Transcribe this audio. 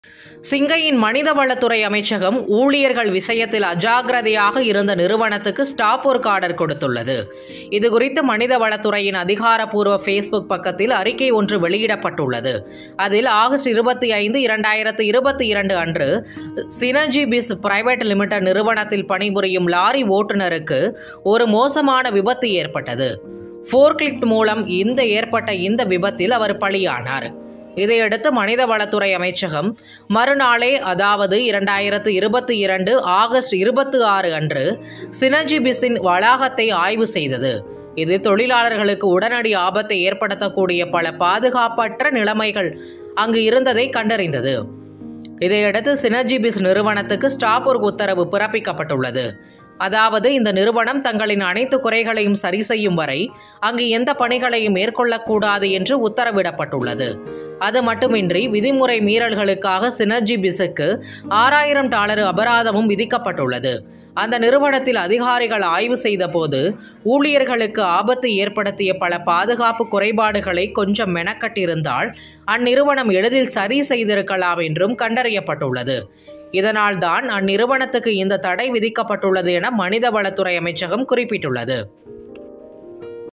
சிங்கையின் மனிதவளத்துறை அமைச்சகம் ஊழியர்கள் விஷயத்தில் அஜாக்கிரதையாக இருந்த நிறுவனத்துக்கு ஸ்டாப் ஒர்க் ஆர்டர் கொடுத்துள்ளது இதுகுறித்து மனிதவளத்துறையின் அதிகாரப்பூர்வ ஃபேஸ்புக் பக்கத்தில் அறிக்கை ஒன்று வெளியிடப்பட்டுள்ளது அதில் ஆகஸ்ட் இருபத்தி ஐந்து இரண்டாயிரத்து இருபத்தி இரண்டு அன்று சினர்ஜி பிஸ் பிரைவேட் லிமிடெட் நிறுவனத்தில் பணிபுரியும் லாரி ஓட்டுநருக்கு ஒரு மோசமான விபத்து ஏற்பட்டது ஃபோர்க்லிஃப்ட் மூலம் இந்த ஏற்பட்ட இந்த விபத்தில் அவர் பலியானார் இதையடுத்து மனிதவளத்துறை அமைச்சகம் மறுநாளே அதாவது இரண்டாயிரத்து இருபத்தி இரண்டு ஆகஸ்ட் இருபத்தி ஆறு அன்று சினர்ஜி பிஸின் வளாகத்தை ஆய்வு செய்தது இது தொழிலாளர்களுக்கு உடனடி ஆபத்தை ஏற்படுத்தக்கூடிய பல பாதுகாப்பற்ற நிலைமைகள் அங்கு இருந்ததை கண்டறிந்தது இதையடுத்து சினர்ஜி பிஸ் நிறுவனத்துக்கு ஸ்டாப் ஒர்க் உத்தரவு பிறப்பிக்கப்பட்டுள்ளது அதாவது இந்த நிறுவனம் தங்களின் அனைத்து குறைகளையும் சரி செய்யும் வரை அங்கு எந்த பணிகளையும் மேற்கொள்ளக்கூடாது என்று உத்தரவிடப்பட்டுள்ளது அது மட்டுமின்றி விதிமுறை மீறல்களுக்காக சினர்ஜி பிஸுக்கு ஆறாயிரம் டாலர் அபராதமும் விதிக்கப்பட்டுள்ளது அந்த நிறுவனத்தில் அதிகாரிகள் ஆய்வு செய்தபோது ஊழியர்களுக்கு ஆபத்து ஏற்படுத்திய பல பாதுகாப்பு குறைபாடுகளை கொஞ்சம் மெனக்கட்டிருந்தால் அந்நிறுவனம் எளிதில் சரி செய்திருக்கலாம் என்றும் கண்டறியப்பட்டுள்ளது இதனால்தான் அந்நிறுவனத்துக்கு இந்த தடை விதிக்கப்பட்டுள்ளது என மனிதவளத்துறை அமைச்சகம் குறிப்பிட்டுள்ளது